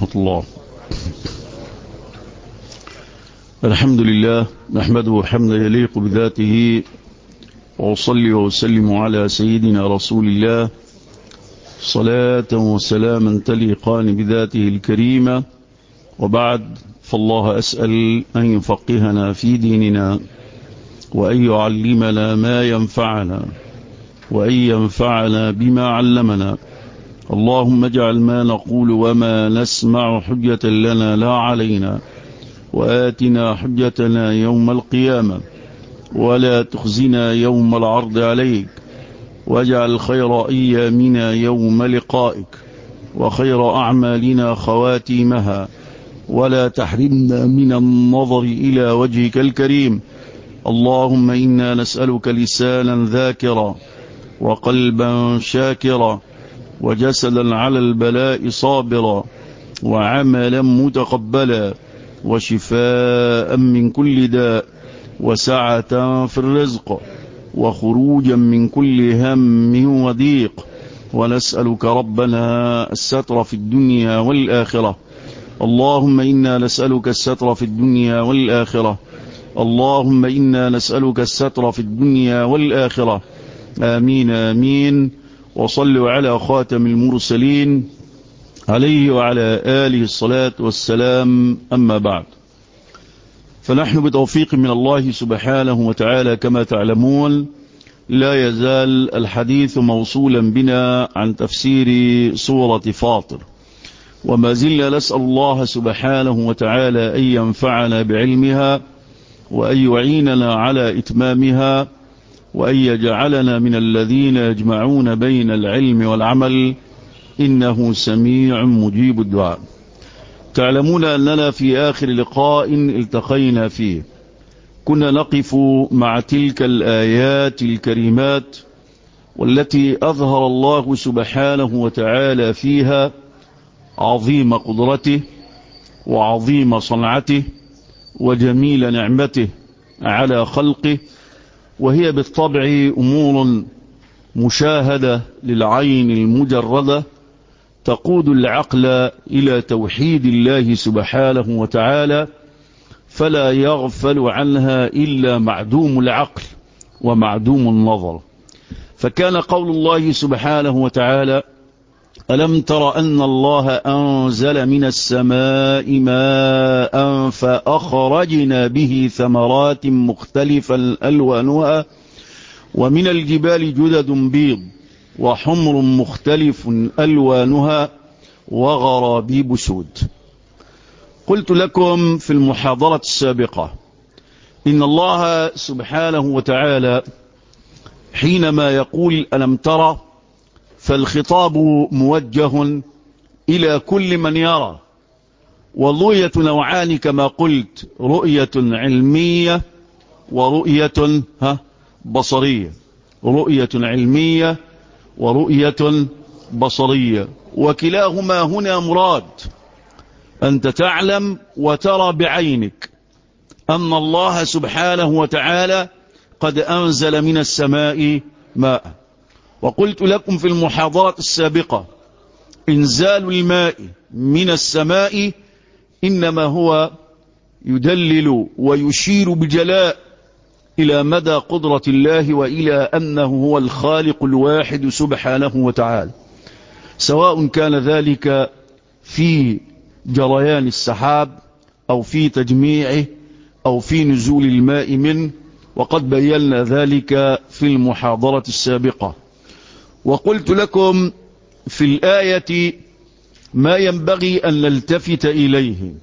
ورحمة الله الحمد لله نحمده حمدا يليق بذاته وأصلي وأسلم على سيدنا رسول الله صلاة وسلاما تليقان بذاته الكريمة وبعد فالله أسأل أن يفقهنا في ديننا وأن يعلمنا ما ينفعنا وأن ينفعنا بما علمنا اللهم اجعل ما نقول وما نسمع حجة لنا لا علينا وآتنا حجتنا يوم القيامة ولا تخزنا يوم العرض عليك واجعل خير أيامنا يوم لقائك وخير أعمالنا خواتيمها ولا تحرمنا من النظر إلى وجهك الكريم اللهم إنا نسألك لسانا ذاكرا وقلبا شاكرا وجسدا على البلاء صابرا وعملا متقبلا وشفاء من كل داء وسعة في الرزق وخروجا من كل هم وضيق ونسألك ربنا الستر في الدنيا والآخرة اللهم إنا نسألك الستر في الدنيا والآخرة اللهم إنا نسألك الستر في الدنيا والآخرة آمين آمين وصلوا على خاتم المرسلين عليه وعلى آله الصلاة والسلام أما بعد فنحن بتوفيق من الله سبحانه وتعالى كما تعلمون لا يزال الحديث موصولا بنا عن تفسير سورة فاطر وما زلنا نسأل الله سبحانه وتعالى أن ينفعنا بعلمها وأن يعيننا على إتمامها وأن يجعلنا من الذين يجمعون بين العلم والعمل إنه سميع مجيب الدعاء تعلمون أننا في آخر لقاء التقينا فيه كنا نقف مع تلك الآيات الكريمات والتي أظهر الله سبحانه وتعالى فيها عظيم قدرته وعظيم صنعته وجميل نعمته على خلقه وهي بالطبع أمور مشاهدة للعين المجردة تقود العقل إلى توحيد الله سبحانه وتعالى فلا يغفل عنها إلا معدوم العقل ومعدوم النظر فكان قول الله سبحانه وتعالى ألم تر أن الله أنزل من السماء ماء فأخرجنا به ثمرات مختلفا ألوانها ومن الجبال جدد بيض وحمر مختلف ألوانها وغرابيب سود قلت لكم في المحاضرة السابقة إن الله سبحانه وتعالى حينما يقول ألم ترى فالخطاب موجه إلى كل من يرى والرؤية نوعان كما قلت رؤية علمية ورؤية ها بصرية رؤية علمية ورؤية بصرية وكلاهما هنا مراد أنت تعلم وترى بعينك أن الله سبحانه وتعالى قد أنزل من السماء ماء وقلت لكم في المحاضرة السابقة إنزال الماء من السماء إنما هو يدلل ويشير بجلاء إلى مدى قدرة الله وإلى أنه هو الخالق الواحد سبحانه وتعالى سواء كان ذلك في جريان السحاب أو في تجميعه أو في نزول الماء منه وقد بينا ذلك في المحاضرة السابقة وقلت لكم في الآية ما ينبغي أن نلتفت إليه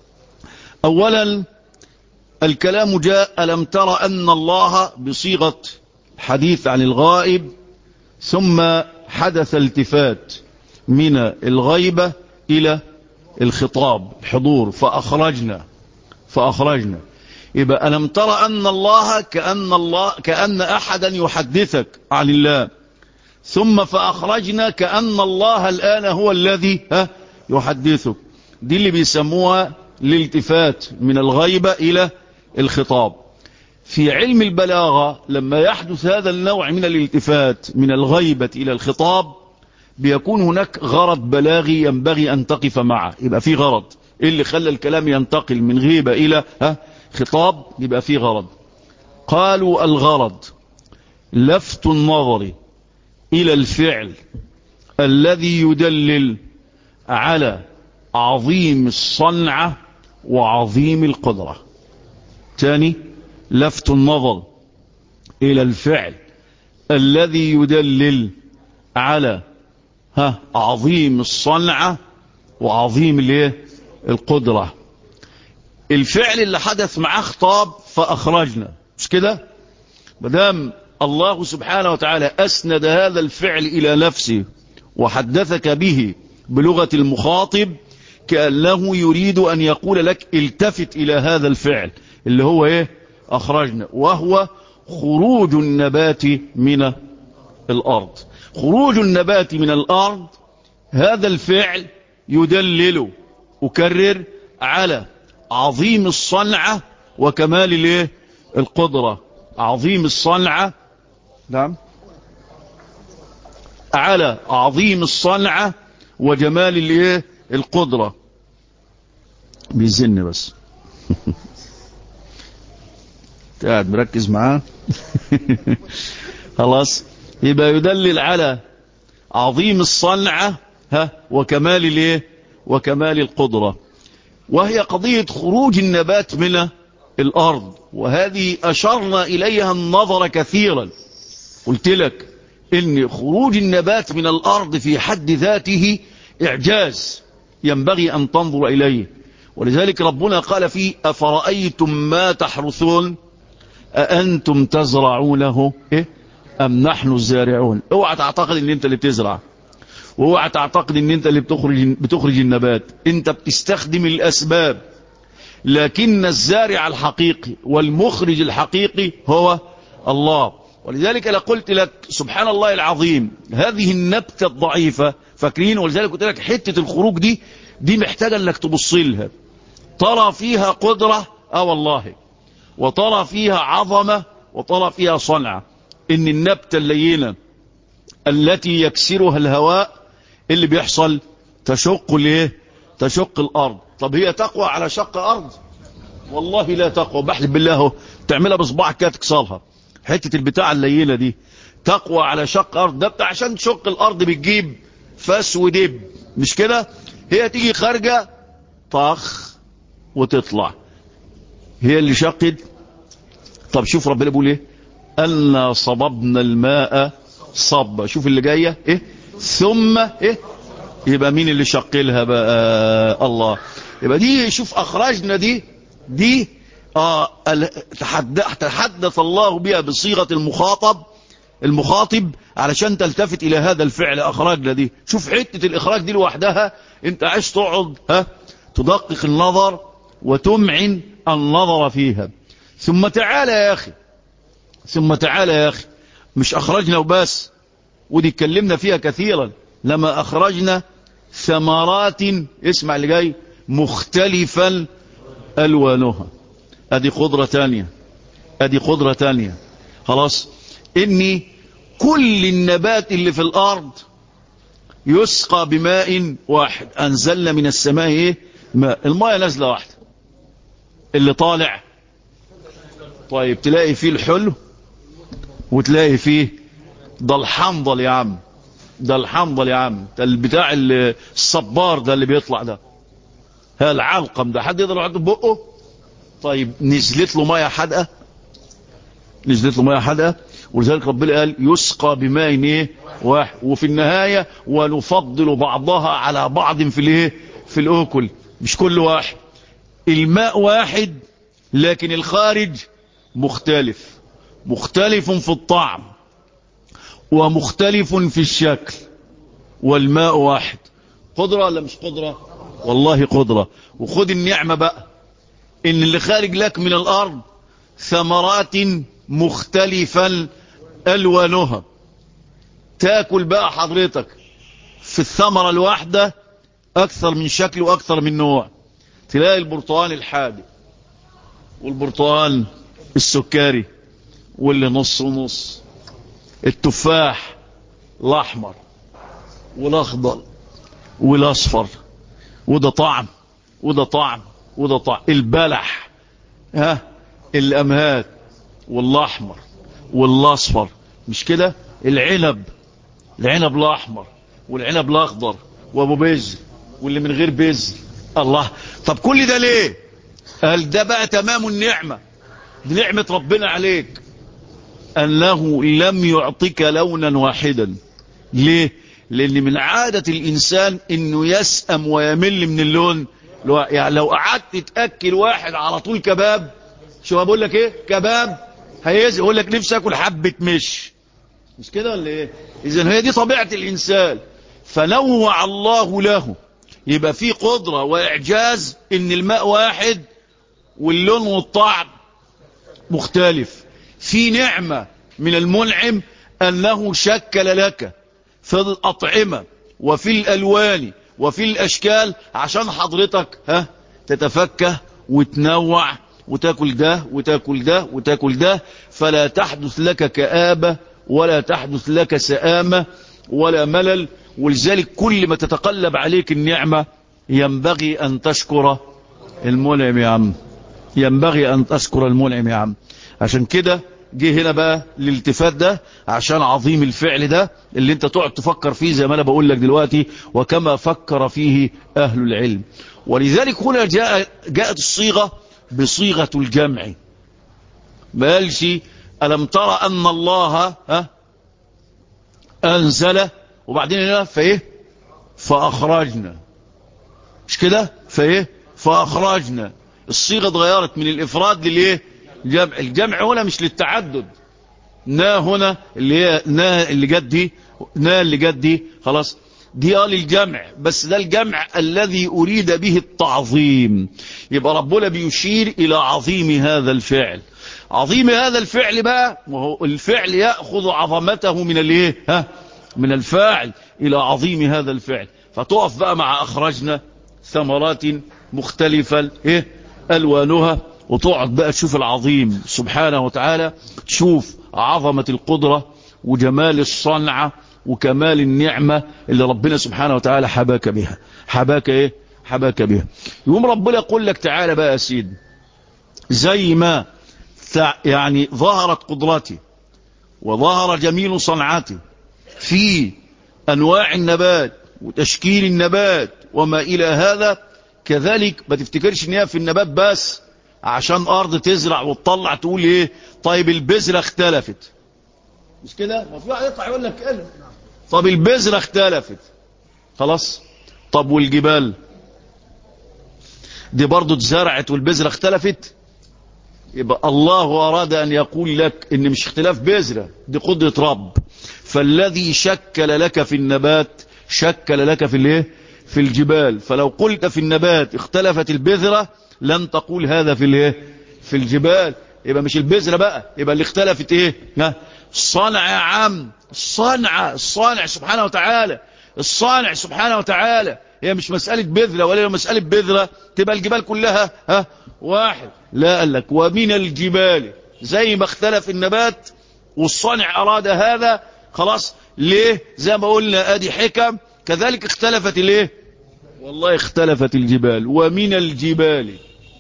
أولا الكلام جاء ألم تر أن الله بصيغة حديث عن الغائب ثم حدث التفات من الغيبة إلى الخطاب الحضور فأخرجنا فأخرجنا يبقى ألم تر أن الله كأن, الله كأن أحدا يحدثك عن الله ثم فأخرجنا كأن الله الآن هو الذي ها يحدثك دي اللي بيسموها الالتفات من الغيبة إلى الخطاب في علم البلاغة لما يحدث هذا النوع من الالتفات من الغيبة إلى الخطاب بيكون هناك غرض بلاغي ينبغي أن تقف معه يبقى في غرض إيه اللي خلى الكلام ينتقل من غيبة إلى ها خطاب يبقى في غرض قالوا الغرض لفت النظر إلى الفعل الذي يدلل على عظيم الصنعة وعظيم القدرة ثاني لفت النظر إلى الفعل الذي يدلل على ها عظيم الصنعة وعظيم الايه القدرة الفعل اللي حدث معاه خطاب فأخرجنا مش كده مدام الله سبحانه وتعالى أسند هذا الفعل إلى نفسه وحدثك به بلغة المخاطب كأنه يريد أن يقول لك التفت إلى هذا الفعل اللي هو إيه أخرجنا وهو خروج النبات من الأرض خروج النبات من الأرض هذا الفعل يدلل أكرر على عظيم الصنعة وكمال الايه القدرة عظيم الصنعة نعم على عظيم الصنعة وجمال الايه القدرة بيزن بس قاعد مركز معاه خلاص يبقى يدلل على عظيم الصنعة ها وكمال الايه وكمال القدرة وهي قضية خروج النبات من الأرض وهذه أشرنا إليها النظر كثيرا قلت لك إن خروج النبات من الأرض في حد ذاته إعجاز ينبغي أن تنظر إليه ولذلك ربنا قال فيه أفرأيتم ما تحرثون أأنتم تزرعونه إيه؟ أم نحن الزارعون اوعى تعتقد ان انت اللي بتزرع واوعى تعتقد ان انت اللي بتخرج, بتخرج النبات انت بتستخدم الاسباب لكن الزارع الحقيقي والمخرج الحقيقي هو الله ولذلك أنا قلت لك سبحان الله العظيم هذه النبتة الضعيفة فاكرين ولذلك قلت لك حتة الخروج دي دي محتاجة انك تبص لها ترى فيها قدرة اه والله وترى فيها عظمة وترى فيها صنعة ان النبتة اللينة التي يكسرها الهواء اللي بيحصل تشق ليه تشق الارض طب هي تقوى على شق ارض والله لا تقوى بحلف بالله اهو تعملها بصباعك كده تكسرها حتة البتاع اللينة دي تقوى على شق ارض ده بتاع عشان تشق الارض بتجيب فس ودب مش كده هي تيجي خارجة طخ وتطلع هي اللي شقت طب شوف ربنا بيقول ايه أنا صببنا الماء صب شوف اللي جاية ايه ثم ايه يبقى مين اللي شقلها بقى الله يبقى دي شوف اخرجنا دي دي آه تحدث الله بها بصيغة المخاطب المخاطب علشان تلتفت الى هذا الفعل اخرجنا دي شوف حتة الاخراج دي لوحدها انت عايز تقعد ها تدقق النظر وتمعن النظر فيها ثم تعالى يا اخي ثم تعالى يا أخي مش أخرجنا وبس ودي اتكلمنا فيها كثيرا لما أخرجنا ثمرات اسمع اللي جاي مختلفا ألوانها أدي قدرة تانية أدي قدرة تانية خلاص إني كل النبات اللي في الأرض يسقى بماء واحد أنزلنا من السماء إيه ماء الماء نازلة واحدة اللي طالع طيب تلاقي فيه الحلو وتلاقي فيه ده الحنظل يا عم ده الحنظل يا عم ده البتاع الصبار ده اللي بيطلع ده ها العلقم ده حد يقدر يحط بقه طيب نزلت له ميه حدقه نزلت له ميه حدقه ولذلك ربنا قال يسقى بماء ايه واحد وفي النهايه ونفضل بعضها على بعض في الايه في الاكل مش كل واحد الماء واحد لكن الخارج مختلف مختلف في الطعم ومختلف في الشكل والماء واحد قدرة ولا مش قدرة والله قدرة وخد النعمة بقى ان اللي خارج لك من الارض ثمرات مختلفا الوانها تاكل بقى حضرتك في الثمرة الواحدة اكثر من شكل واكثر من نوع تلاقي البرتقال الحادق والبرتقال السكري واللي نص ونص التفاح الاحمر والاخضر والاصفر وده طعم وده طعم وده طعم البلح ها الامهات والاحمر والاصفر مش كده العنب العنب الاحمر والعنب الاخضر وابو بذر واللي من غير بذر الله طب كل ده ليه قال ده بقى تمام النعمة دي نعمة ربنا عليك أنه لم يعطيك لونا واحدا ليه لأن من عادة الإنسان أنه يسأم ويمل من اللون يعني لو قعدت تأكل واحد على طول كباب شو بقول لك ايه كباب هيزي يقول لك نفسي اكل حبة مش مش كده ولا ايه اذا هي دي طبيعة الانسان فنوع الله له يبقى في قدرة واعجاز ان الماء واحد واللون والطعم مختلف في نعمة من المنعم انه شكل لك في الاطعمة وفي الالوان وفي الاشكال عشان حضرتك ها تتفكه وتنوع وتاكل ده وتاكل ده وتاكل ده فلا تحدث لك كآبة ولا تحدث لك سآمة ولا ملل ولذلك كل ما تتقلب عليك النعمة ينبغي أن تشكر المنعم يا عم ينبغي أن تشكر المنعم يا عم عشان كده جه هنا بقى الالتفات ده عشان عظيم الفعل ده اللي انت تقعد تفكر فيه زي ما انا بقول لك دلوقتي وكما فكر فيه اهل العلم ولذلك هنا جاء جاءت الصيغة بصيغة الجمع ما قالش ألم ترى أن الله ها أنزل وبعدين هنا فإيه فأخرجنا مش كده فإيه فأخرجنا الصيغة اتغيرت من الإفراد للإيه الجمع الجمع هنا مش للتعدد نا هنا اللي هي نا اللي جت دي نا اللي جت دي خلاص دي قال الجمع بس ده الجمع الذي أريد به التعظيم يبقى ربنا بيشير إلى عظيم هذا الفعل عظيم هذا الفعل بقى وهو الفعل يأخذ عظمته من الايه ها من الفاعل إلى عظيم هذا الفعل فتقف بقى مع أخرجنا ثمرات مختلفة ايه ألوانها وتقعد بقى تشوف العظيم سبحانه وتعالى تشوف عظمة القدرة وجمال الصنعة وكمال النعمة اللي ربنا سبحانه وتعالى حباك بها حباك ايه حباك بها يقوم ربنا يقول لك تعالى بقى يا سيدي زي ما يعني ظهرت قدرتي وظهر جميل صنعتي في انواع النبات وتشكيل النبات وما الى هذا كذلك ما تفتكرش ان هي في النبات بس عشان ارض تزرع وتطلع تقول ايه طيب البذره اختلفت مش كده ما في واحد يطلع يقول لك كده طب البذره اختلفت خلاص طب والجبال دي برضو اتزرعت والبذره اختلفت يبقى الله أراد أن يقول لك إن مش اختلاف بذرة دي قدرة رب فالذي شكل لك في النبات شكل لك في الايه في الجبال فلو قلت في النبات اختلفت البذرة لن تقول هذا في الايه في الجبال يبقى مش البذرة بقى يبقى اللي اختلفت ايه ها الصانع يا عم الصانع الصانع سبحانه وتعالى الصانع سبحانه وتعالى هي مش مسألة بذرة ولا مسألة بذرة تبقى الجبال كلها ها واحد لا قال لك ومن الجبال زي ما اختلف النبات والصانع أراد هذا خلاص ليه زي ما قلنا ادي حكم كذلك اختلفت الايه والله اختلفت الجبال ومن الجبال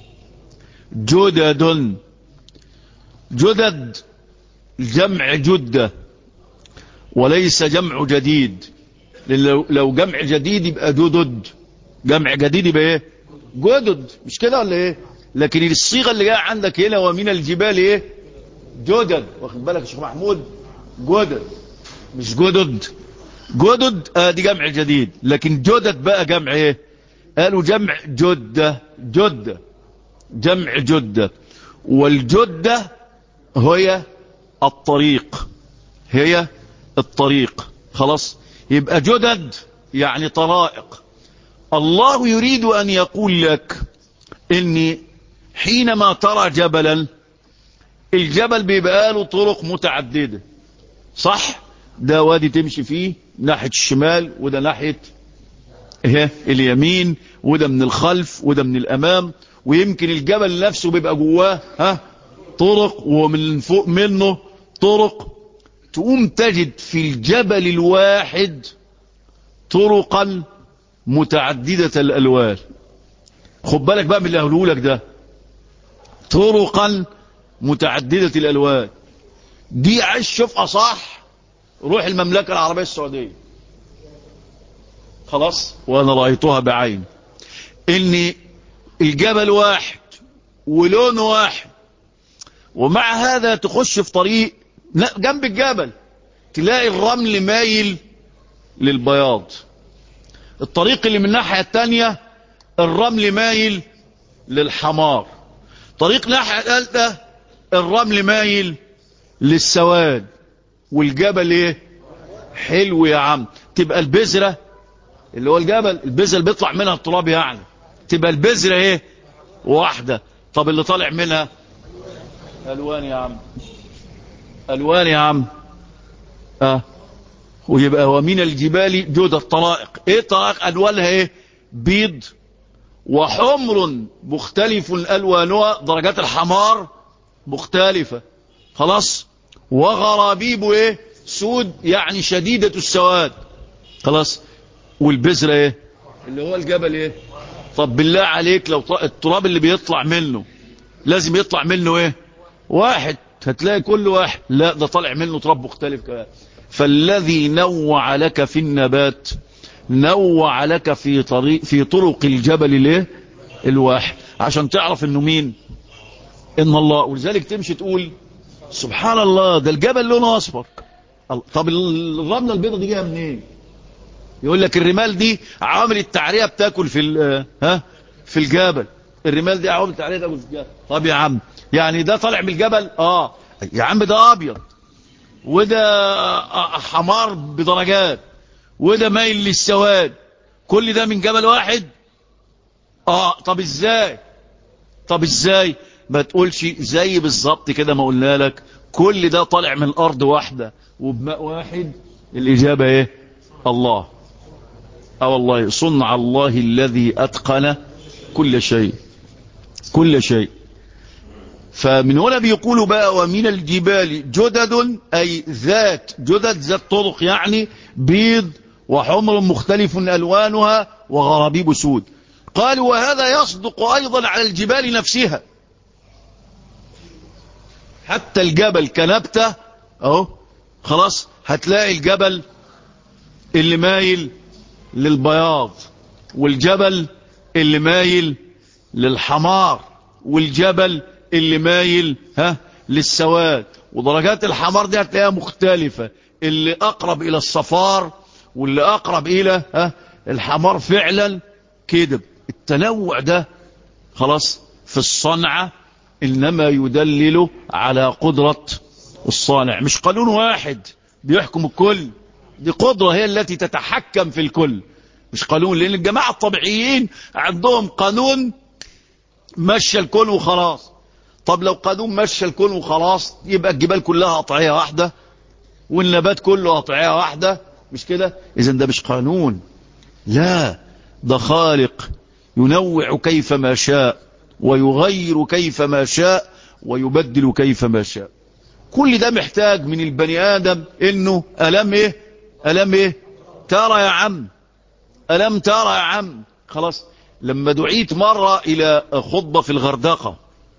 جدد جدد جمع جدة وليس جمع جديد لو, لو جمع جديد يبقى جدد جمع جديد يبقى ايه جدد مش كده ولا ايه لكن الصيغة اللي جايه عندك هنا ومن الجبال ايه جدد واخد بالك يا شيخ محمود جدد مش جدد جدد آه دي جمع جديد لكن جدد بقى جمع ايه قالوا جمع جدة جدة جمع جدة والجدة هي الطريق هي الطريق خلاص يبقى جدد يعني طرائق الله يريد أن يقول لك إني حينما ترى جبلا الجبل بيبقى له طرق متعددة صح ده وادي تمشي فيه ناحية الشمال وده ناحية ايه اليمين وده من الخلف وده من الامام ويمكن الجبل نفسه بيبقى جواه ها طرق ومن فوق منه طرق تقوم تجد في الجبل الواحد طرقا متعددة الألوان خد بالك بقى من اللي هقوله لك ده طرقا متعددة الألوان دي عايز شوفها صح روح المملكة العربية السعودية خلاص وانا رأيتها بعين ان الجبل واحد ولون واحد ومع هذا تخش في طريق جنب الجبل تلاقي الرمل مايل للبياض الطريق اللي من الناحية التانية الرمل مايل للحمار طريق ناحية الثالثة الرمل مايل للسواد والجبل ايه حلو يا عم تبقى البذرة اللي هو الجبل البذرة اللي بيطلع منها التراب يعني تبقى البذرة ايه واحدة طب اللي طالع منها الوان يا عم الوان يا عم اه ويبقى ومن الجبال جود الطرائق ايه طرائق الوانها ايه بيض وحمر مختلف الوانها درجات الحمار مختلفة خلاص وغرابيب ايه سود يعني شديدة السواد خلاص والبذرة ايه اللي هو الجبل ايه طب بالله عليك لو التراب اللي بيطلع منه لازم يطلع منه ايه واحد هتلاقي كل واحد لا ده طالع منه تراب مختلف كمان فالذي نوع لك في النبات نوع لك في طريق في طرق الجبل الايه الواحد عشان تعرف انه مين ان الله ولذلك تمشي تقول سبحان الله ده الجبل لونه اصفر طب الرمله البيضاء دي جايه منين يقول لك الرمال دي عوامل التعريه بتاكل في ها في الجبل الرمال دي عوامل التعريه تاكل في الجبل طب يا عم يعني ده طالع من الجبل اه يا عم ده ابيض وده حمار بدرجات وده مايل للسواد كل ده من جبل واحد اه طب ازاي طب ازاي ما تقولش زي بالظبط كده ما قلنا لك كل ده طالع من الارض واحدة وبماء واحد الاجابة ايه الله اه والله صنع الله الذي اتقن كل شيء كل شيء فمن هنا بيقولوا بقى ومن الجبال جدد أي ذات جدد ذات طرق يعني بيض وحمر مختلف ألوانها وغرابيب سود قالوا وهذا يصدق أيضا على الجبال نفسها حتى الجبل كنبتة اهو خلاص هتلاقي الجبل اللي مايل للبياض والجبل اللي مايل للحمار والجبل اللي مايل ها للسواد ودرجات الحمار دي هتلاقيها مختلفة اللي اقرب الى الصفار واللي اقرب الى ها الحمار فعلا كده التنوع ده خلاص في الصنعة انما يدلل على قدرة الصانع مش قانون واحد بيحكم الكل دي قدرة هي التي تتحكم في الكل مش قانون لان الجماعة الطبيعيين عندهم قانون مشى الكون وخلاص طب لو قانون مشى الكون وخلاص يبقى الجبال كلها قطعية واحدة والنبات كله قطعية واحدة مش كده اذا ده مش قانون لا ده خالق ينوع كيف ما شاء ويغير كيف ما شاء ويبدل كيف ما شاء كل ده محتاج من البني آدم انه ألم ايه ألم ايه ترى يا عم ألم ترى يا عم خلاص لما دعيت مرة إلى خطبة في الغردقة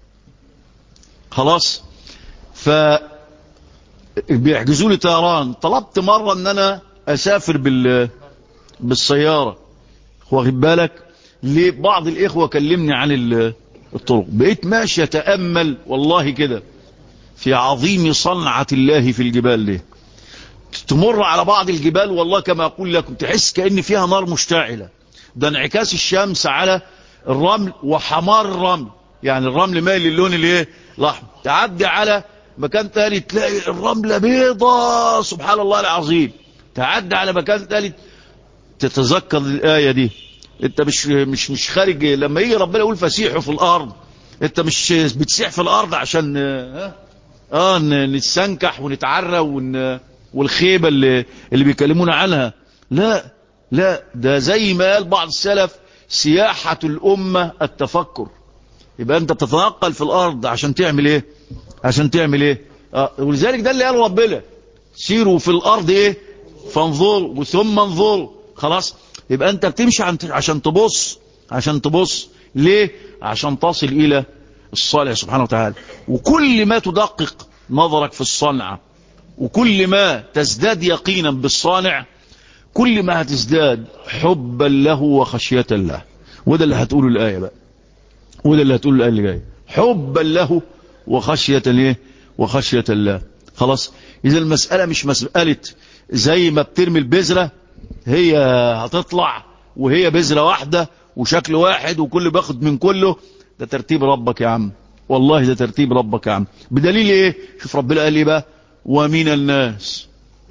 خلاص ف بيحجزوا لي طيران طلبت مرة ان انا اسافر بال بالسيارة واخد بالك لبعض الاخوة كلمني عن الطرق بقيت ماشي اتأمل والله كده في عظيم صنعة الله في الجبال ليه تمر على بعض الجبال والله كما اقول لكم تحس كأن فيها نار مشتعلة ده انعكاس الشمس على الرمل وحمار الرمل يعني الرمل مايل للون الايه الاحمر تعدي على مكان تاني تلاقي الرملة بيضة سبحان الله العظيم تعدي على مكان تاني تتذكر الآية دي انت مش مش مش خارج لما يجي ربنا يقول فسيحوا في الارض انت مش بتسيح في الارض عشان ها اه نتسنكح ونتعرى ون والخيبة اللي, اللي بيكلمونا عنها لا لا ده زي ما قال بعض السلف سياحة الأمة التفكر يبقى أنت بتتنقل في الأرض عشان تعمل إيه عشان تعمل إيه آه ولذلك ده اللي قال ربنا سيروا في الأرض إيه فانظروا ثم انظروا خلاص يبقى انت بتمشي عشان تبص عشان تبص ليه عشان تصل الى الصالح سبحانه وتعالى وكل ما تدقق نظرك في الصنعة وكل ما تزداد يقينا بالصانع كل ما هتزداد حبا له وخشية له وده اللي هتقوله الآية بقى وده اللي هتقوله الآية اللي جاية حبا له وخشية ليه وخشية الله خلاص إذا المسألة مش مسألة زي ما بترمي البذرة هي هتطلع وهي بذرة واحدة وشكل واحد وكل باخد من كله ده ترتيب ربك يا عم والله ده ترتيب ربك يا عم بدليل ايه شوف ربنا قال لي بقى ومن الناس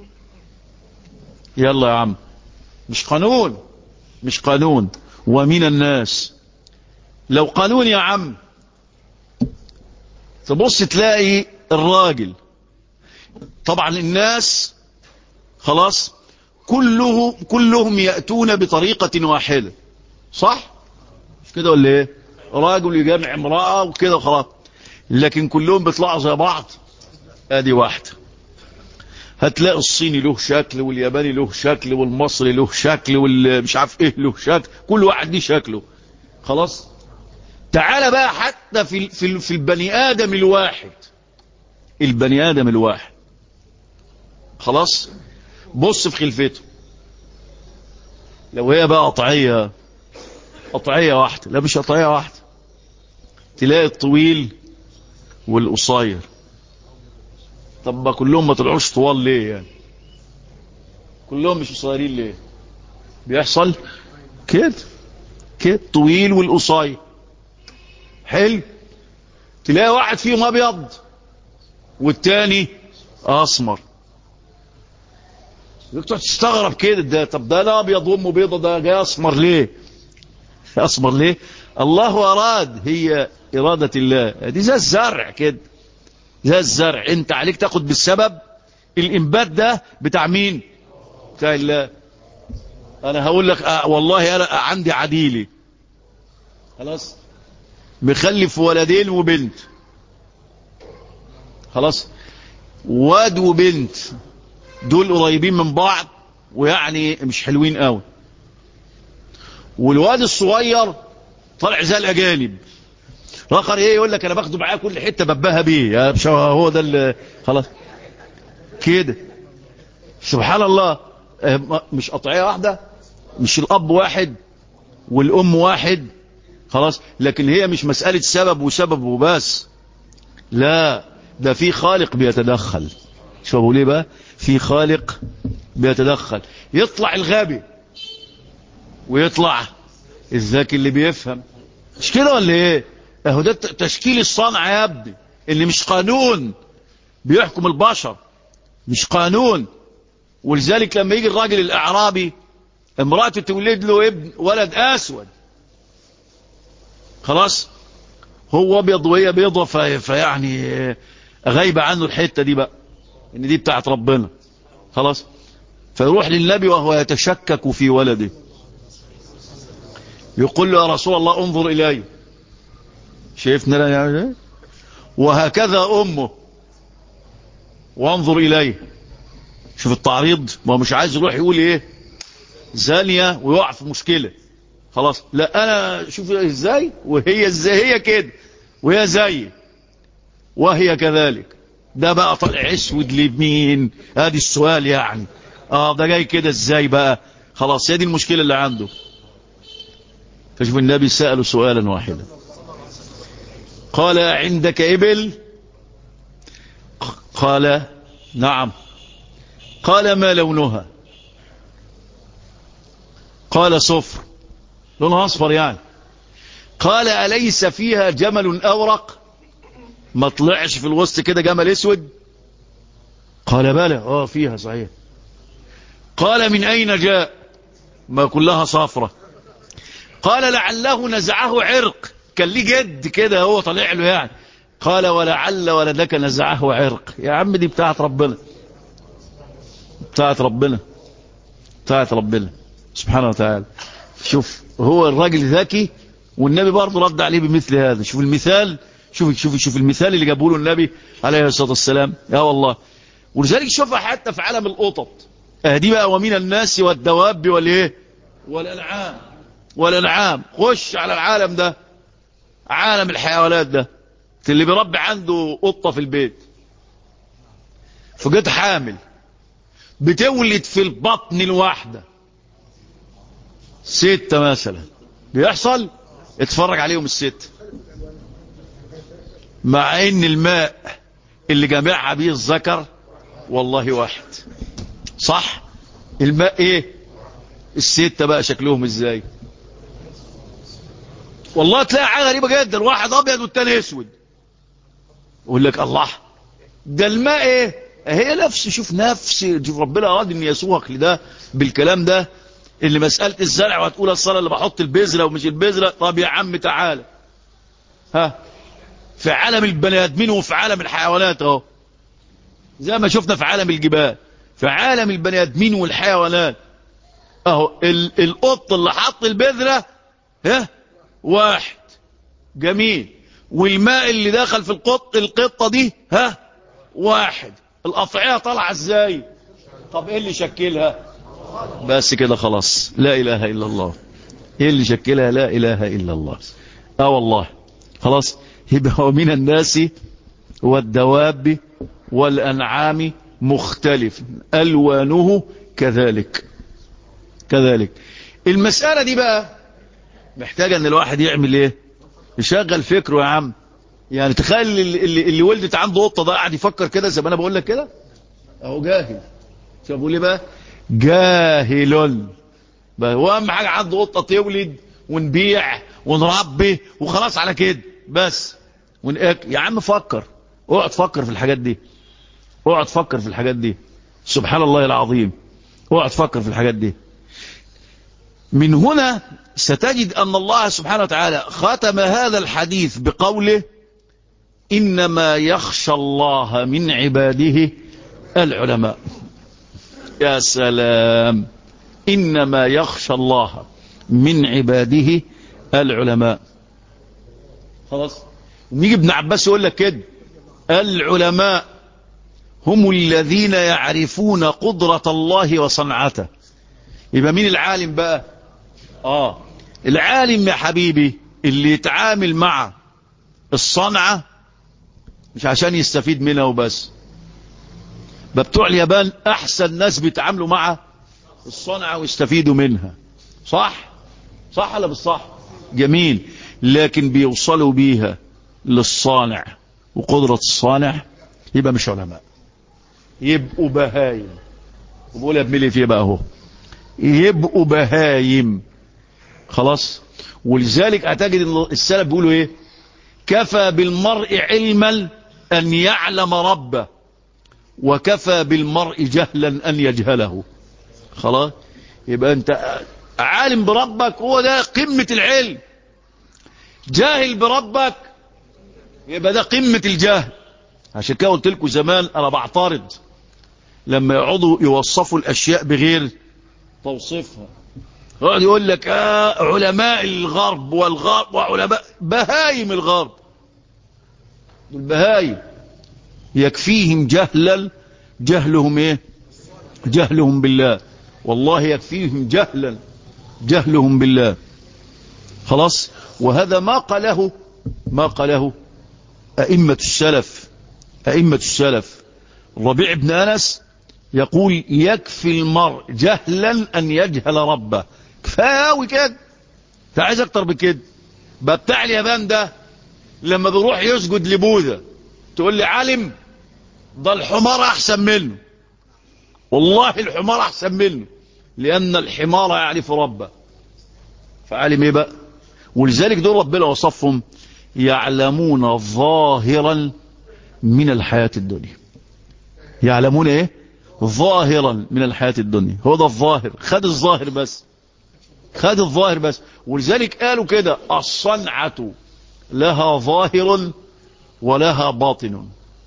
يلا يا عم مش قانون مش قانون ومن الناس لو قانون يا عم تبص تلاقي الراجل طبعا الناس خلاص كله كلهم يأتون بطريقة واحدة صح مش كده ولا ايه راجل يجمع امرأة وكده خلاص لكن كلهم بيطلعوا زي بعض ادي واحدة هتلاقي الصيني له شكل والياباني له شكل والمصري له شكل والمش عارف ايه له شكل كل واحد ليه شكله خلاص تعال بقى حتى في في في البني ادم الواحد البني ادم الواحد خلاص بص في خلفته لو هي بقى قطعيه قطعيه واحده لا مش قطعيه واحده تلاقي الطويل والقصير طب ما كلهم ما طلعوش طوال ليه يعني كلهم مش قصيرين ليه بيحصل كده كده طويل والقصير حلو تلاقي واحد فيهم ابيض والتاني اسمر دكتور تستغرب كده ده طب ده لا ابيض وامه بيضه ده جاي اسمر ليه اسمر ليه الله اراد هي اراده الله دي زي الزرع كده زي الزرع انت عليك تاخد بالسبب الانبات ده بتاع مين بتاع الله انا هقول لك آه والله انا عندي عديلي خلاص مخلف ولدين وبنت خلاص واد وبنت دول قريبين من بعض ويعني مش حلوين قوي والواد الصغير طالع زي الاجانب الاخر ايه يقول لك انا باخده معايا كل حته ببها بيه يا مش هو ده اللي خلاص كده سبحان الله مش قطعيه واحده مش الاب واحد والام واحد خلاص لكن هي مش مساله سبب وسبب وبس لا ده في خالق بيتدخل شو بقول ايه بقى في خالق بيتدخل يطلع الغبي ويطلع الذكي اللي بيفهم مش كده ولا ايه اهو ده تشكيل الصنعة يا ابني اللي مش قانون بيحكم البشر مش قانون ولذلك لما يجي الراجل الاعرابي امرأته تولد له ابن ولد اسود خلاص هو ابيض وهي بيضة في فيعني غايبة عنه الحتة دي بقى ان دي بتاعت ربنا خلاص فيروح للنبي وهو يتشكك في ولده يقول له يا رسول الله انظر إلي شايفنا يعني وهكذا أمه وانظر إليه شوف التعريض ما مش عايز يروح يقول ايه زانية ويقع في مشكلة خلاص لا انا شوف ازاي وهي ازاي هي كده وهي زي وهي كذلك ده بقى طلع اسود لمين ادي السؤال يعني اه ده جاي كده ازاي بقى خلاص هي دي المشكلة اللي عنده فشوف النبي سأله سؤالا واحدا قال عندك إبل قال نعم قال ما لونها قال صفر لونها أصفر يعني قال أليس فيها جمل أورق ما طلعش في الوسط كده جمل اسود قال بلى اه فيها صحيح قال من أين جاء ما كلها صافرة قال لعله نزعه عرق كان ليه جد كده هو طالع له يعني قال ولعل ولدك نزعه عرق يا عم دي بتاعت ربنا بتاعت ربنا بتاعت ربنا سبحانه وتعالى شوف هو الراجل ذكي والنبي برضه رد عليه بمثل هذا شوف المثال شوف شوف شوف المثال اللي جابه له النبي عليه الصلاه والسلام يا والله ولذلك شوفها حتى في عالم القطط دي بقى ومن الناس والدواب والايه والأنعام والأنعام خش على العالم ده عالم الحيوانات ده اللي بيربي عنده قطة في البيت فجت حامل بتولد في البطن الواحدة ستة مثلا بيحصل اتفرج عليهم الست مع ان الماء اللي جمعها بيه الذكر والله واحد صح الماء ايه الستة بقى شكلهم ازاي والله تلاقي حاجة غريبة جدا واحد ابيض والتاني اسود يقول لك الله ده الماء ايه هي نفس شوف نفس شوف ربنا اراد ان يسوق لده بالكلام ده اللي مسألة الزرع وهتقول الصلاة اللي بحط البذرة ومش البذرة طب يا عم تعالى ها في عالم البني ادمين وفي عالم الحيوانات اهو زي ما شفنا في عالم الجبال في عالم البني ادمين والحيوانات اهو ال- القط اللي حط البذرة ها واحد جميل والماء اللي دخل في القط القطة دي ها واحد القطعية طالعة ازاي طب ايه اللي شكلها بس كده خلاص لا اله الا الله ايه اللي شكلها لا اله الا الله اه والله خلاص يبقى ومن الناس والدواب والانعام مختلف الوانه كذلك كذلك المسألة دي بقى محتاجة ان الواحد يعمل ايه يشغل فكره يا عم يعني تخيل اللي, اللي, اللي ولدت عنده قطة ده قاعد يفكر كده زي ما انا بقول لك كده اهو جاهل شوف بقول ايه بقى جاهل بقى هو اهم حاجة عنده قطة تولد ونبيع ونربي وخلاص على كده بس ونأك يا عم فكر اقعد فكر في الحاجات دي اقعد فكر في الحاجات دي سبحان الله العظيم اقعد فكر في الحاجات دي من هنا ستجد أن الله سبحانه وتعالى ختم هذا الحديث بقوله إنما يخشى الله من عباده العلماء يا سلام إنما يخشى الله من عباده العلماء خلاص ونيجي ابن عباس يقول لك كده العلماء هم الذين يعرفون قدرة الله وصنعته يبقى مين العالم بقى اه العالم يا حبيبي اللي يتعامل مع الصنعة مش عشان يستفيد منها وبس بقى بتوع اليابان احسن ناس بيتعاملوا مع الصنعة ويستفيدوا منها صح صح ولا بالصح جميل لكن بيوصلوا بيها للصانع وقدرة الصانع يبقى مش علماء يبقوا بهايم وبقول يا ابني فيه بقى اهو يبقوا بهايم خلاص ولذلك اعتقد ان السلف بيقولوا ايه كفى بالمرء علما ان يعلم ربه وكفى بالمرء جهلا ان يجهله خلاص يبقى انت عالم بربك هو ده قمة العلم جاهل بربك يبقى ده قمة الجهل عشان كده قلت لكم زمان انا بعترض لما يقعدوا يوصفوا الاشياء بغير توصيفها يقعد يقول لك آه علماء الغرب والغرب وعلماء بهايم الغرب دول بهايم يكفيهم جهلا جهلهم ايه جهلهم بالله والله يكفيهم جهلا جهلهم بالله خلاص وهذا ما قاله ما قاله أئمة السلف أئمة السلف الربيع بن أنس يقول يكفي المرء جهلا أن يجهل ربه كفاية أوي كده انت عايز أكتر بكده بقى بتاع اليابان ده لما بيروح يسجد لبوذا تقول لي عالم ده الحمار أحسن منه والله الحمار أحسن منه لأن الحمار يعرف ربه فعالم إيه بقى ولذلك دول ربنا وصفهم يعلمون ظاهرا من الحياة الدنيا يعلمون ايه ظاهرا من الحياة الدنيا هو ده الظاهر خد الظاهر بس خد الظاهر بس ولذلك قالوا كده الصنعة لها ظاهر ولها باطن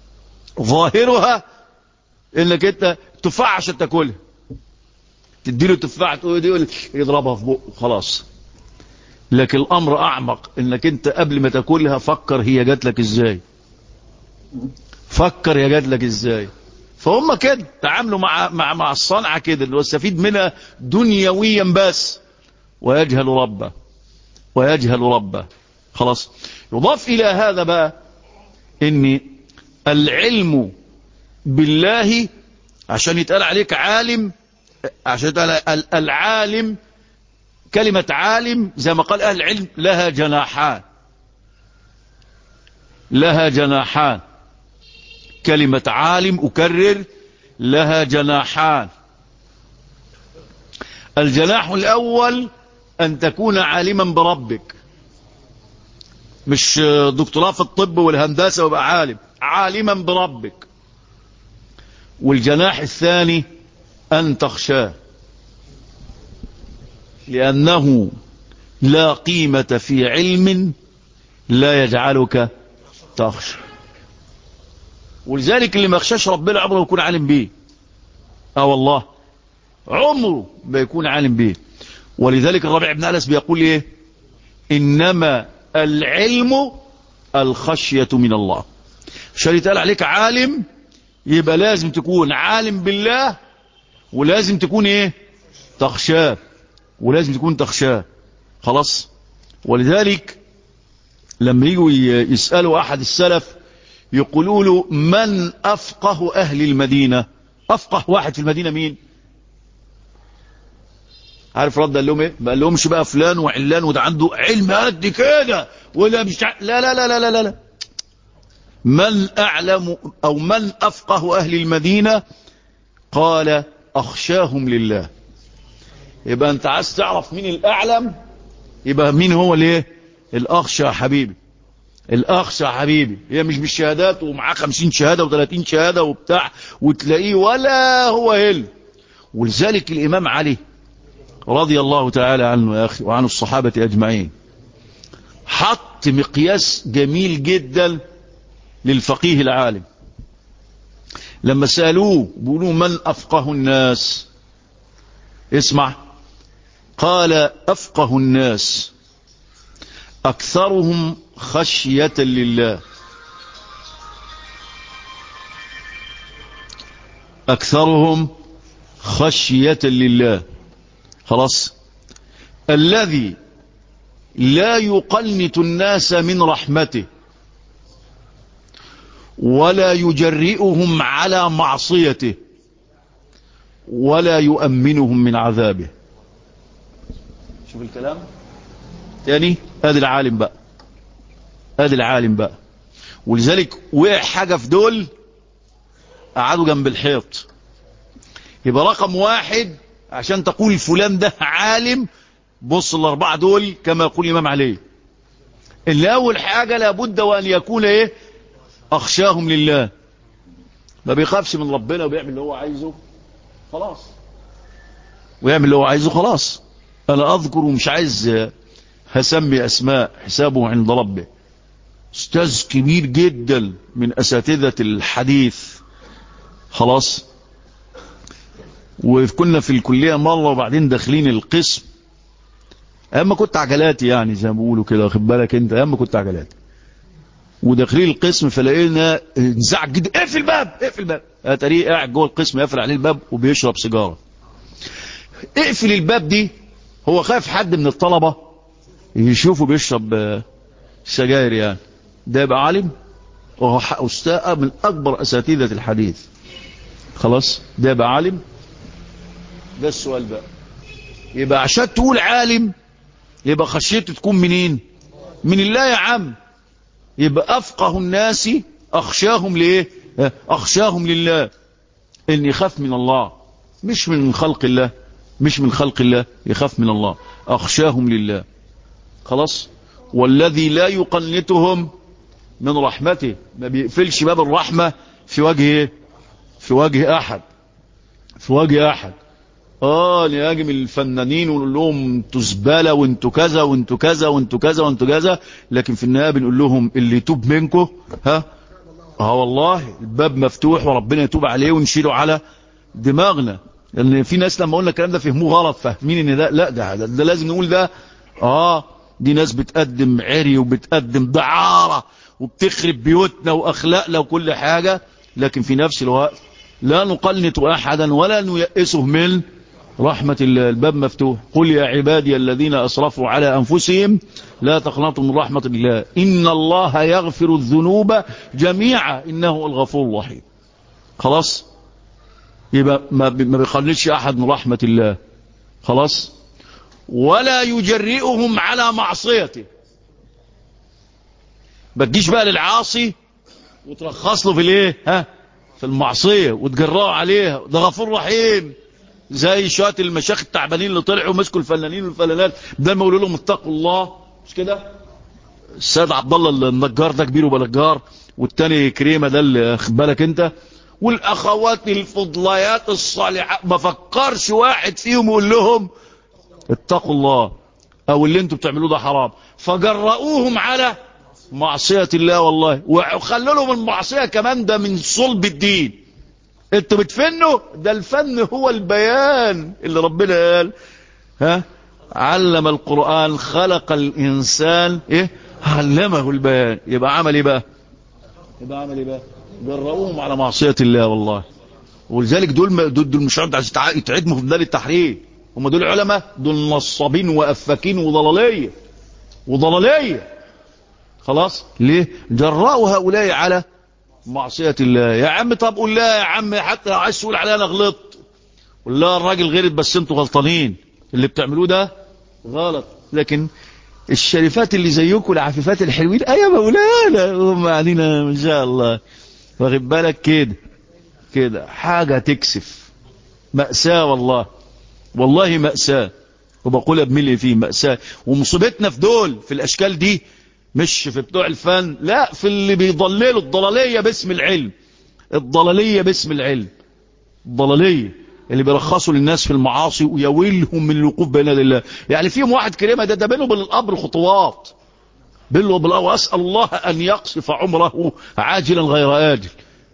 ظاهرها انك انت تفاح عشان تاكلها تديله تفاح تقول يضربها في بقه خلاص لكن الامر اعمق انك انت قبل ما تاكلها فكر هي جات لك ازاي فكر هي جات لك ازاي فهم كده تعاملوا مع مع مع الصنعه كده اللي هو استفيد منها دنيويا بس ويجهل ربه ويجهل ربه خلاص يضاف إلى هذا بقى ان العلم بالله عشان يتقال عليك عالم عشان يتقال العالم كلمة عالم زي ما قال أهل العلم لها جناحان لها جناحان كلمة عالم أكرر لها جناحان الجناح الأول أن تكون عالما بربك مش دكتوراه في الطب والهندسة وبقى عالم عالما بربك والجناح الثاني أن تخشاه لأنه لا قيمة في علم لا يجعلك تخشى ولذلك اللي ما يخشاش ربنا عمره يكون عالم بيه اه والله عمره ما يكون عالم بيه ولذلك الربيع بن أنس بيقول ايه انما العلم الخشية من الله عشان يتقال عليك عالم يبقى لازم تكون عالم بالله ولازم تكون ايه تخشاه ولازم تكون تخشاه خلاص ولذلك لما يجوا يسألوا أحد السلف يقولوا له من أفقه أهل المدينة أفقه واحد في المدينة مين عارف رد قال لهم ايه ما قال لهمش بقى فلان وعلان وده عنده علم قد كده ولا مش لا لا لا لا لا لا من أعلم أو من أفقه أهل المدينة قال أخشاهم لله يبقى أنت عايز تعرف مين الأعلم يبقى مين هو الايه الأخشى يا حبيبي الأخشى يا حبيبي هي مش بالشهادات ومعاه خمسين شهادة وثلاثين شهادة وبتاع وتلاقيه ولا هو هل ولذلك الإمام علي رضي الله تعالى عنه يا أخي وعن الصحابة أجمعين حط مقياس جميل جدا للفقيه العالم لما سألوه بيقولوا من أفقه الناس اسمع قال أفقه الناس أكثرهم خشية لله أكثرهم خشية لله خلاص الذي لا يقنط الناس من رحمته ولا يجرئهم على معصيته ولا يؤمنهم من عذابه شوف الكلام تاني ادي العالم بقى ادي العالم بقى ولذلك وقع حاجة في دول قعدوا جنب الحيط يبقى رقم واحد عشان تقول فلان ده عالم بص الاربعة دول كما يقول الامام عليه اللي اول حاجة لابد وان يكون ايه اخشاهم لله ما بيخافش من ربنا وبيعمل اللي هو عايزه خلاص ويعمل اللي هو عايزه خلاص انا اذكر ومش عايز هسمي اسماء حسابه عند ربه استاذ كبير جدا من اساتذة الحديث خلاص وكنا في الكلية مرة وبعدين داخلين القسم اما كنت عجلاتي يعني زي ما بيقولوا كده واخد بالك انت اما كنت عجلاتي وداخلين القسم فلقينا انزعج جدا اقفل الباب اقفل الباب اتاريه قاعد جوه القسم يقفل عليه الباب وبيشرب سيجاره اقفل الباب دي هو خايف حد من الطلبه يشوفه بيشرب سجاير يعني ده يبقى عالم وهو استاذ من اكبر اساتذه الحديث خلاص ده يبقى عالم ده السؤال بقى يبقى عشان تقول عالم يبقى خشيته تكون منين من الله يا عم يبقى أفقه الناس أخشاهم ليه أخشاهم لله إن يخاف من الله مش من خلق الله مش من خلق الله يخاف من الله أخشاهم لله خلاص والذي لا يقنتهم من رحمته ما بيقفلش باب الرحمة في وجه في وجه أحد في وجه أحد اه نهاجم الفنانين ونقول لهم انتوا زباله وانتوا كذا وانتوا كذا وانتوا كذا وانتوا كذا لكن في النهايه بنقول لهم اللي يتوب منكم ها اه والله الباب مفتوح وربنا يتوب عليه ونشيله على دماغنا لان يعني في ناس لما قلنا الكلام ده فهموه غلط فاهمين ان ده لا ده, ده, ده لازم نقول ده اه دي ناس بتقدم عري وبتقدم دعاره وبتخرب بيوتنا واخلاقنا وكل حاجه لكن في نفس الوقت لا نقلنط احدا ولا نيأسه من رحمة الله الباب مفتوح قل يا عبادي الذين أسرفوا على أنفسهم لا تقنطوا من رحمة الله إن الله يغفر الذنوب جميعا إنه الغفور الرحيم خلاص يبقى ما ما بيخليش أحد من رحمة الله خلاص ولا يجرئهم على معصيته ما تجيش بقى للعاصي وترخص له في الايه ها في المعصيه وتجرأه عليها ده غفور رحيم زي شويه المشايخ التعبانين اللي طلعوا مسكوا الفنانين والفنانات بدل ما يقولوا لهم اتقوا الله مش كده السيد عبد الله النجار ده كبير وبنجار والتاني كريمه ده اللي خد بالك انت والاخوات الفضليات الصالحات ما فكرش واحد فيهم يقول لهم اتقوا الله او اللي انتوا بتعملوه ده حرام فجرؤوهم على معصية الله والله وخلوا لهم المعصية كمان ده من صلب الدين انتوا بتفنوا ده الفن هو البيان اللي ربنا قال ها علم القرآن خلق الإنسان ايه علمه البيان يبقى عمل ايه بقى يبقى عمل ايه بقى جرؤوهم على معصية الله والله ولذلك دول دول, دول مش عايز يتعدموا في ميدان التحرير هم دول علماء دول نصابين وافاكين وضلاليه وضلاليه خلاص ليه جرأوا هؤلاء على معصية الله يا عم طب قول لا يا عم حتى لو عايز تقول عليها انا غلطت قول لا الراجل غلط بس انتوا غلطانين اللي بتعملوه ده غلط لكن الشريفات اللي زيكم العفيفات الحلوين ايوه مولانا هم قاعدين ما شاء الله واخد بالك كده كده حاجة تكسف مأساة والله والله مأساة وبقولها بملي فيه مأساة ومصيبتنا في دول في الأشكال دي مش في بتوع الفن لا في اللي بيضللوا الضلالية باسم العلم الضلالية باسم العلم الضلالية اللي بيرخصوا للناس في المعاصي ويويلهم من الوقوف بين يدي الله يعني فيهم واحد كريمة ده ده بينه وبين القبر خطوات بينه وبين الله واسأل الله أن يقصف عمره عاجلا غير آجل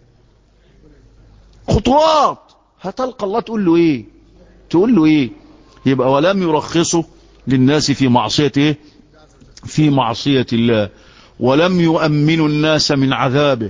خطوات هتلقى الله تقول له ايه تقول له ايه يبقى ولم يرخصوا للناس في معصية ايه في معصية الله ولم يؤمنوا الناس من عذابه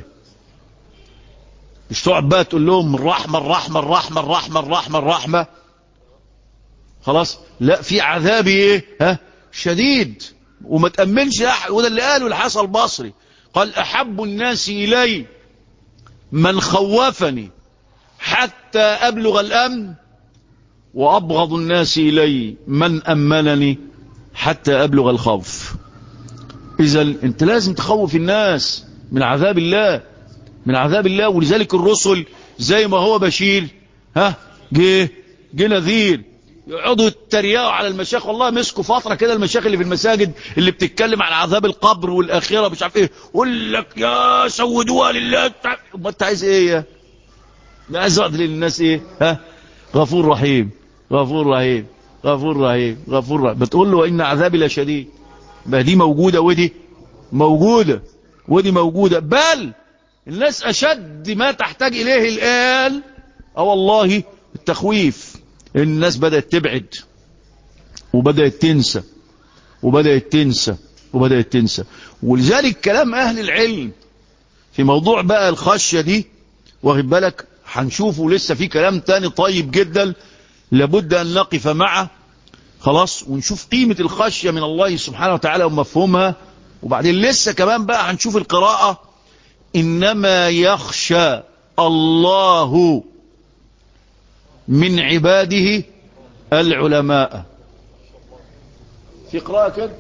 مش تقعد بقى تقول لهم الرحمة الرحمة الرحمة الرحمة الرحمة الرحمة خلاص لا في عذاب ايه ها شديد وما تأمنش أحد وده اللي قاله الحسن البصري قال أحب الناس إلي من خوفني حتى أبلغ الأمن وأبغض الناس إلي من أمنني حتى أبلغ الخوف إذا أنت لازم تخوف الناس من عذاب الله من عذاب الله ولذلك الرسل زي ما هو بشير ها جه جه نذير يقعدوا يتريقوا على المشايخ والله مسكوا فتره كده المشايخ اللي في المساجد اللي بتتكلم عن عذاب القبر والاخره مش عارف ايه يقول لك يا سودوها لله ما انت عايز ايه يا عايز اقعد للناس ايه ها غفور رحيم غفور رحيم غفور رحيم غفور رحيم بتقول له ان عذابي لشديد ما دي موجوده ودي موجوده ودي موجوده بل الناس اشد ما تحتاج اليه الان اه والله التخويف الناس بدأت تبعد وبدأت تنسى وبدأت تنسى وبدأت تنسى ولذلك كلام أهل العلم في موضوع بقى الخشية دي واخد بالك هنشوفه لسه في كلام تاني طيب جدا لابد أن نقف معه خلاص ونشوف قيمة الخشية من الله سبحانه وتعالى ومفهومها وبعدين لسه كمان بقى هنشوف القراءة إنما يخشى الله من عباده العلماء في قراءة كده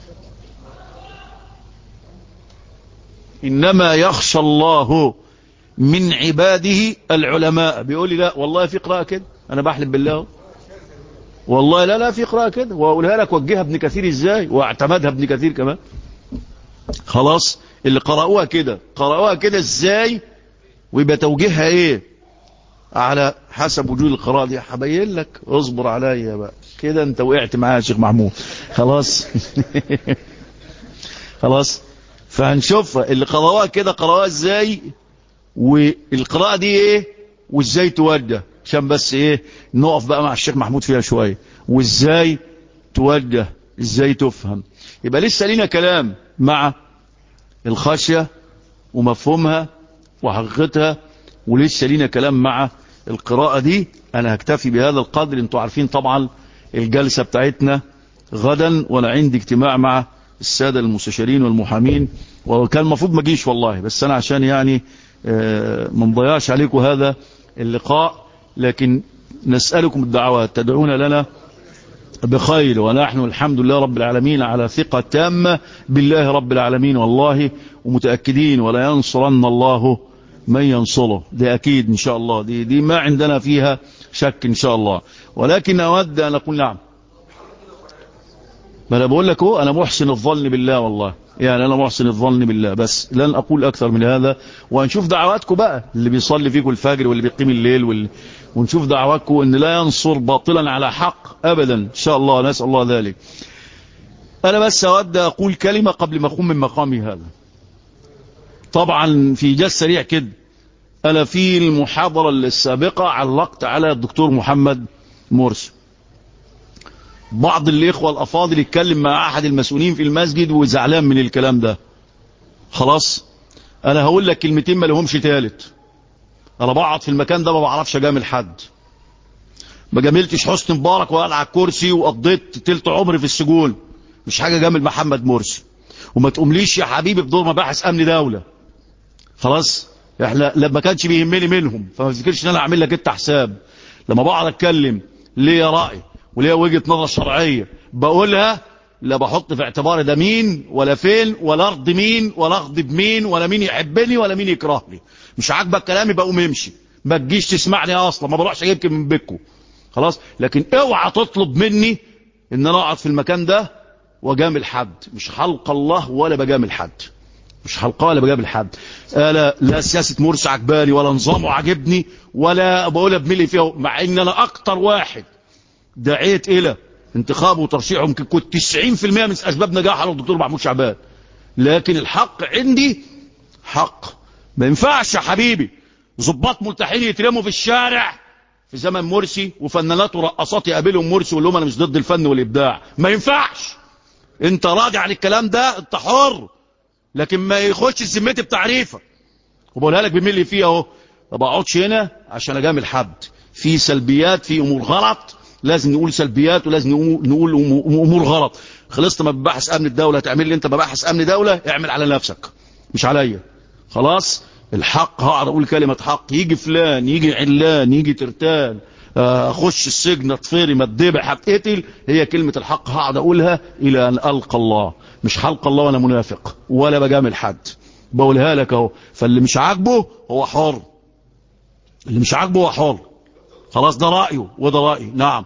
إنما يخشى الله من عباده العلماء بيقول لي لا والله في قراءة كده أنا بحلم بالله والله لا لا في قراءة كده وأقولها لك وجهها ابن كثير إزاي واعتمدها ابن كثير كمان خلاص اللي قرأوها كده قرأوها كده إزاي ويبقى توجيهها إيه على حسب وجود القراءة دي هبين لك اصبر عليا بقى كده انت وقعت معايا يا شيخ محمود خلاص خلاص فهنشوفها اللي قرأوها كده قرأوها ازاي والقراءة دي ايه وازاي توجه عشان بس ايه نقف بقى مع الشيخ محمود فيها شوية وازاي توجه ازاي تفهم يبقى لسه لينا كلام مع الخشية ومفهومها وحقيقتها ولسه لينا كلام مع القراءة دي انا هكتفي بهذا القدر انتوا عارفين طبعا الجلسة بتاعتنا غدا وانا عندي اجتماع مع السادة المستشارين والمحامين وكان المفروض ما اجيش والله بس انا عشان يعني ما نضيعش عليكم هذا اللقاء لكن نسألكم الدعوات تدعون لنا بخير ونحن الحمد لله رب العالمين على ثقة تامة بالله رب العالمين والله ومتأكدين ولا ينصرن الله من ينصره دي أكيد إن شاء الله دي, دي ما عندنا فيها شك إن شاء الله ولكن أود أن أقول نعم ما أنا بقول لك هو أنا محسن الظن بالله والله يعني أنا محسن الظن بالله بس لن أقول أكثر من هذا وهنشوف دعواتكم بقى اللي بيصلي فيكم الفجر واللي بيقيم الليل واللي ونشوف دعواتكم أن لا ينصر باطلا على حق أبدا إن شاء الله نسأل الله ذلك أنا بس أود أقول كلمة قبل ما أقوم من مقامي هذا طبعا في جاز سريع كده أنا في المحاضرة السابقة علقت على الدكتور محمد مرسي بعض الإخوة الأفاضل يتكلم مع أحد المسؤولين في المسجد وزعلان من الكلام ده خلاص أنا هقول لك كلمتين ما لهمش تالت أنا بقعد في المكان ده ما بعرفش أجامل حد ما جاملتش حسن مبارك وقعد على الكرسي وقضيت تلت عمري في السجون مش حاجة جامل محمد مرسي وما تقومليش يا حبيبي بدور مباحث أمن دولة خلاص احنا لما كانش بيهمني منهم فما تفكرش ان انا اعمل لك انت حساب لما بقعد اتكلم ليا راي وليا وجهه نظر شرعيه بقولها لا بحط في اعتباري ده مين ولا فين ولا ارضي مين ولا اغضب مين ولا مين يحبني ولا مين يكرهني مش عاجبك كلامي بقوم امشي ما تجيش تسمعني اصلا ما بروحش اجيبك من بيتكم خلاص لكن اوعى تطلب مني ان انا اقعد في المكان ده واجامل حد مش حلق الله ولا بجامل حد مش حلقة ولا بجامل حد لا لا سياسة مرسي عجباني ولا نظامه عجبني ولا بقول بملي فيها مع ان انا اكتر واحد دعيت الى انتخابه وترشيحه يمكن كنت 90% من اسباب نجاح على الدكتور محمود شعبان لكن الحق عندي حق ما ينفعش يا حبيبي ظباط ملتحين يترموا في الشارع في زمن مرسي وفنانات ورقصات يقابلهم مرسي ويقول لهم انا مش ضد الفن والابداع ما ينفعش انت راضي عن الكلام ده انت حر لكن ما يخش ذمتي بتعريفك وبقولها لك بملي فيها اهو ما بقعدش هنا عشان اجامل حد في سلبيات في امور غلط لازم نقول سلبيات ولازم نقول امور غلط خلصت ما ببحث امن الدوله تعمل لي انت مباحث امن دوله اعمل على نفسك مش عليا خلاص الحق هقعد اقول كلمه حق يجي فلان يجي علان يجي ترتان اخش السجن اتفرم اتذبح اتقتل هي كلمه الحق هقعد اقولها الى ان القى الله مش حلق الله وانا منافق ولا بجامل حد بقولها لك اهو فاللي مش عاجبه هو حر اللي مش عاجبه هو حر خلاص ده رايه وده رايي نعم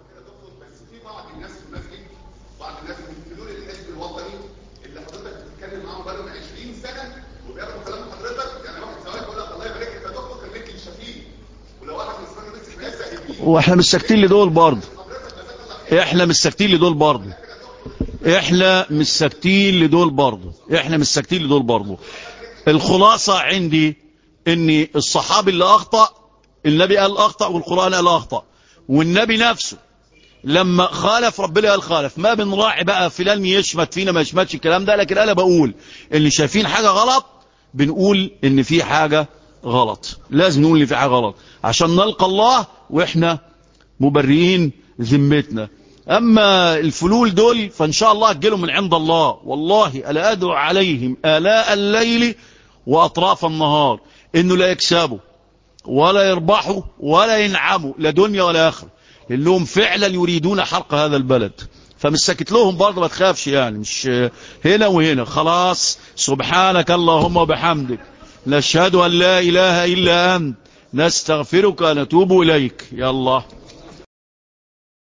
واحنا مش ساكتين لدول برضه احنا مش ساكتين لدول برضه احنا مش ساكتين لدول برضه احنا مش ساكتين لدول برضه الخلاصة عندي ان الصحابي اللي اخطأ النبي قال اخطأ والقرآن قال اخطأ والنبي نفسه لما خالف ربنا قال خالف ما بنراعي بقى فلان يشمت فينا ما يشمتش الكلام ده لكن انا بقول اللي شايفين حاجة غلط بنقول ان في حاجة غلط لازم نقول ان في حاجة غلط عشان نلقى الله واحنا مبرئين ذمتنا اما الفلول دول فان شاء الله هتجيلهم من عند الله والله الا ادعو عليهم الاء الليل واطراف النهار انه لا يكسبوا ولا يربحوا ولا ينعموا لا دنيا ولا اخره لانهم فعلا يريدون حرق هذا البلد فمش ساكت لهم برضه ما تخافش يعني مش هنا وهنا خلاص سبحانك اللهم وبحمدك نشهد ان لا اله الا انت نستغفرك ونتوب اليك يا الله